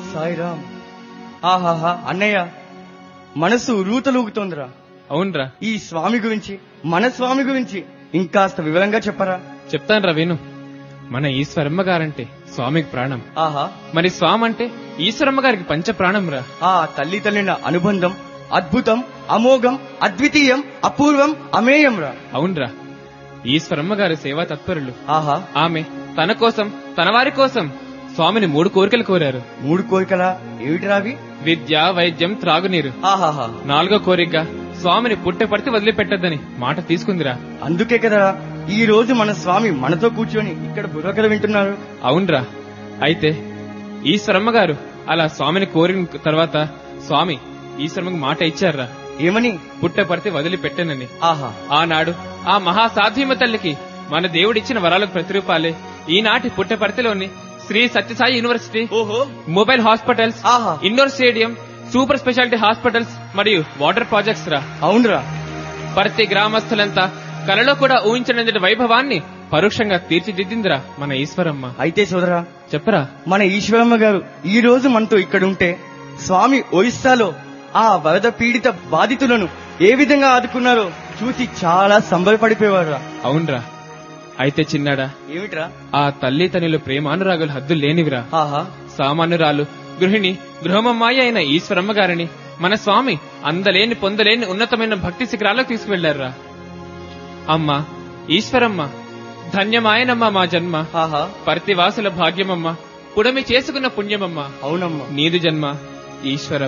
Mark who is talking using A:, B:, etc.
A: సాయిరామ్ ఆహాహా అన్నయ్య మనసు రూతలూగుతోందిరా
B: అవునరా
A: ఈ స్వామి గురించి మన స్వామి గురించి ఇంకాస్త వివరంగా చెప్పరా
B: చెప్తానురా విను మన ఈశ్వరమ్మ గారంటే స్వామికి ప్రాణం
A: ఆహా
B: మరి స్వామి అంటే ఈశ్వరమ్మ గారికి పంచ ప్రాణం రా
A: ఆ తల్లి తల్లిన అనుబంధం అద్భుతం అమోఘం అద్వితీయం అపూర్వం అమేయం రా
B: అవునరా ఈశ్వరమ్మ గారి సేవా తత్పరులు
A: ఆహా
B: ఆమె తన కోసం తన వారి కోసం స్వామిని మూడు కోరికలు కోరారు
A: మూడు కోరికలా ఏమిటిరావి
B: విద్య వైద్యం త్రాగునీరు
A: ఆహాహా
B: నాలుగో కోరికగా స్వామిని పుట్టె పడితే వదిలిపెట్టద్దని మాట తీసుకుందిరా
A: అందుకే కదా ఈ రోజు మన స్వామి మనతో కూర్చొని ఇక్కడ బుర్రకలు వింటున్నారు
B: అవునరా అయితే ఈశ్వరమ్మ గారు అలా స్వామిని కోరిన తర్వాత స్వామి ఈశ్వరమ్మకి మాట ఇచ్చారా
A: ఏమని
B: పుట్టె పడితే వదిలిపెట్టనని
A: ఆహా
B: ఆనాడు ఆ మహాసాధ్యమ తల్లికి మన దేవుడిచ్చిన వరాలకు ప్రతిరూపాలే ఈనాటి పుట్టపర్తిలోని శ్రీ సత్యసాయి యూనివర్సిటీ
A: ఓహో
B: మొబైల్ హాస్పిటల్స్
A: ఆహా
B: indoor stadium super speciality hospitals మరియు వాటర్ ప్రాజెక్ట్స్ రా
A: అవునురా
B: ప్రతి గ్రామస్తులంతా కలలో కూడా ఊహించనంతటి వైభవాన్ని పరోక్షంగా తీర్చిదిద్దిందిరా మన ఈశ్వరమ్మ
A: అయితే సోదరా
B: చెప్పరా
A: మన ఈశ్వరమ్మ గారు ఈ రోజు మనతో ఇక్కడ ఉంటే స్వామి ఒరిస్సాలో ఆ వరద పీడిత బాధితులను ఏ విధంగా ఆదుకున్నారో చూసి చాలా సంబరపడిపోయేవారు
B: అవునరా అయితే చిన్నాడా
A: ఏమిట్రా
B: ఆ తల్లి తనిలో ప్రేమానురాగులు హద్దులు లేనివిరా
A: ఆహా
B: సామాన్యురాలు గృహిణి గృహమమ్మాయి అయిన ఈశ్వరమ్మ గారిని మన స్వామి అందలేని పొందలేని ఉన్నతమైన భక్తి శిఖరాలకు తీసుకువెళ్లారా అమ్మా ఈశ్వరమ్మ ధన్యమాయనమ్మ మా జన్మ
A: ఆహా
B: పర్తివాసుల భాగ్యమమ్మ పుడమి చేసుకున్న పుణ్యమమ్మ
A: అవునమ్మా
B: నీదు జన్మ ఈశ్వర